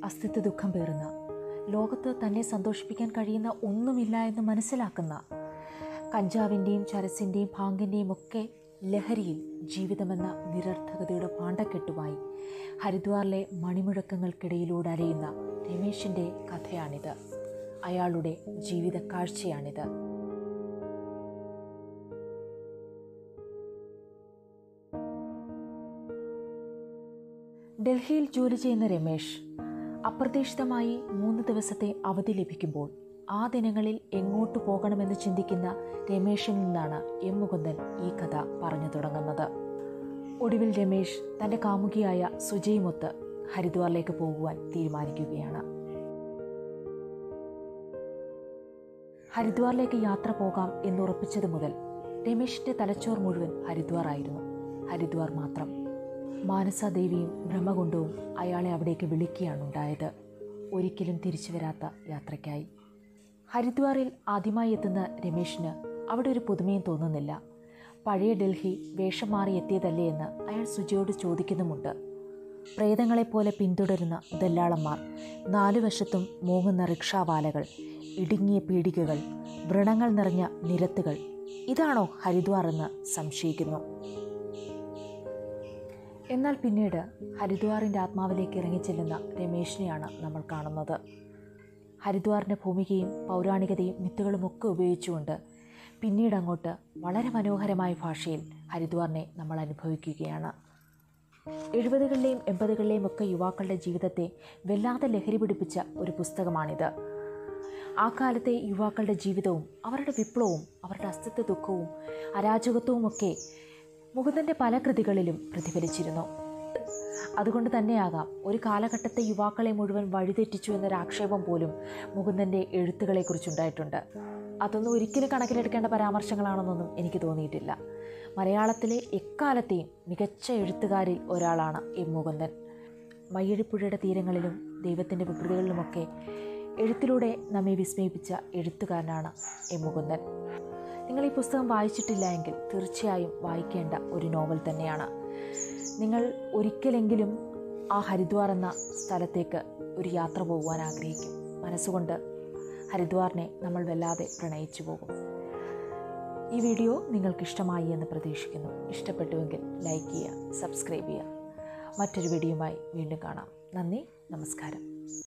അസ്തിത്വ ദുഃഖം പേറുന്ന ലോകത്ത് തന്നെ സന്തോഷിപ്പിക്കാൻ കഴിയുന്ന ഒന്നുമില്ല എന്ന് മനസ്സിലാക്കുന്ന കഞ്ചാവിൻ്റെയും ചരസിൻ്റെയും ഭാങ്കിൻ്റെയും ഒക്കെ ലഹരിയിൽ ജീവിതമെന്ന നിരർത്ഥകതയുടെ പാണ്ടക്കെട്ടുമായി ഹരിദ്വാറിലെ മണിമുഴക്കങ്ങൾക്കിടയിലൂടെ അലയുന്ന രമേശിൻ്റെ കഥയാണിത് അയാളുടെ ജീവിത കാഴ്ചയാണിത് ഡൽഹിയിൽ ജോലി ചെയ്യുന്ന രമേശ് അപ്രതീക്ഷിതമായി മൂന്ന് ദിവസത്തെ അവധി ലഭിക്കുമ്പോൾ ആ ദിനങ്ങളിൽ എങ്ങോട്ട് പോകണമെന്ന് ചിന്തിക്കുന്ന രമേശിൽ നിന്നാണ് എം മുകുന്ദൻ ഈ കഥ പറഞ്ഞു തുടങ്ങുന്നത് ഒടുവിൽ രമേശ് തൻ്റെ കാമുകിയായ സുജയുമൊത്ത് ഹരിദ്വാറിലേക്ക് പോകുവാൻ തീരുമാനിക്കുകയാണ് ഹരിദ്വാറിലേക്ക് യാത്ര പോകാം എന്നുറപ്പിച്ചത് മുതൽ രമേശിൻ്റെ തലച്ചോർ മുഴുവൻ ഹരിദ്വാർ ആയിരുന്നു ഹരിദ്വാർ മാത്രം മാനസാദേവിയും ബ്രഹ്മകുണ്ടവും അയാളെ അവിടേക്ക് വിളിക്കുകയാണുണ്ടായത് ഒരിക്കലും തിരിച്ചു വരാത്ത യാത്രയ്ക്കായി ഹരിദ്വാറിൽ ആദ്യമായി എത്തുന്ന രമേശിന് അവിടെ ഒരു പുതുമയും തോന്നുന്നില്ല പഴയ ഡൽഹി വേഷം മാറി എത്തിയതല്ലേ എന്ന് അയാൾ സുജയോട് ചോദിക്കുന്നുമുണ്ട് പ്രേതങ്ങളെപ്പോലെ പിന്തുടരുന്ന ദല്ലാളന്മാർ നാലു വശത്തും മൂങ്ങുന്ന റിക്ഷാവാലകൾ ഇടുങ്ങിയ പീടികകൾ വ്രണങ്ങൾ നിറഞ്ഞ നിരത്തുകൾ ഇതാണോ ഹരിദ്വാർ എന്ന് സംശയിക്കുന്നു എന്നാൽ പിന്നീട് ഹരിദ്വാറിൻ്റെ ആത്മാവിലേക്ക് ഇറങ്ങിച്ചെല്ലുന്ന രമേശിനെയാണ് നമ്മൾ കാണുന്നത് ഹരിദ്വാറിൻ്റെ ഭൂമികയും പൗരാണികതയും മിത്തുകളുമൊക്കെ ഉപയോഗിച്ചുകൊണ്ട് പിന്നീട് അങ്ങോട്ട് വളരെ മനോഹരമായ ഭാഷയിൽ ഹരിദ്വാറിനെ നമ്മൾ അനുഭവിക്കുകയാണ് എഴുപതുകളിലെയും എൺപതുകളിലെയും ഒക്കെ യുവാക്കളുടെ ജീവിതത്തെ വല്ലാതെ ലഹരി പിടിപ്പിച്ച ഒരു പുസ്തകമാണിത് ആ കാലത്തെ യുവാക്കളുടെ ജീവിതവും അവരുടെ വിപ്ലവവും അവരുടെ അസ്തിത്വ ദുഃഖവും അരാജകത്വവും ഒക്കെ മുകുന്ദൻ്റെ പല കൃതികളിലും പ്രതിഫലിച്ചിരുന്നു അതുകൊണ്ട് തന്നെയാകാം ഒരു കാലഘട്ടത്തെ യുവാക്കളെ മുഴുവൻ വഴിതെറ്റിച്ചു എന്നൊരു ആക്ഷേപം പോലും മുകുന്ദൻ്റെ എഴുത്തുകളെക്കുറിച്ചുണ്ടായിട്ടുണ്ട് അതൊന്നും ഒരിക്കലും കണക്കിലെടുക്കേണ്ട പരാമർശങ്ങളാണെന്നൊന്നും എനിക്ക് തോന്നിയിട്ടില്ല മലയാളത്തിലെ എക്കാലത്തെയും മികച്ച എഴുത്തുകാരിൽ ഒരാളാണ് എം മുകുന്ദൻ മയ്യഴിപ്പുഴയുടെ തീരങ്ങളിലും ദൈവത്തിൻ്റെ വികൃതികളിലുമൊക്കെ എഴുത്തിലൂടെ നമ്മെ വിസ്മയിപ്പിച്ച എഴുത്തുകാരനാണ് എം മുകുന്ദൻ നിങ്ങൾ ഈ പുസ്തകം വായിച്ചിട്ടില്ല എങ്കിൽ തീർച്ചയായും വായിക്കേണ്ട ഒരു നോവൽ തന്നെയാണ് നിങ്ങൾ ഒരിക്കലെങ്കിലും ആ ഹരിദ്വാർ എന്ന സ്ഥലത്തേക്ക് ഒരു യാത്ര പോകുവാൻ ആഗ്രഹിക്കും മനസ്സുകൊണ്ട് ഹരിദ്വാറിനെ നമ്മൾ വല്ലാതെ പ്രണയിച്ചു പോകും ഈ വീഡിയോ നിങ്ങൾക്ക് ഇഷ്ടമായി എന്ന് പ്രതീക്ഷിക്കുന്നു ഇഷ്ടപ്പെട്ടുവെങ്കിൽ ലൈക്ക് ചെയ്യുക സബ്സ്ക്രൈബ് ചെയ്യുക മറ്റൊരു വീഡിയോയുമായി വീണ്ടും കാണാം നന്ദി നമസ്കാരം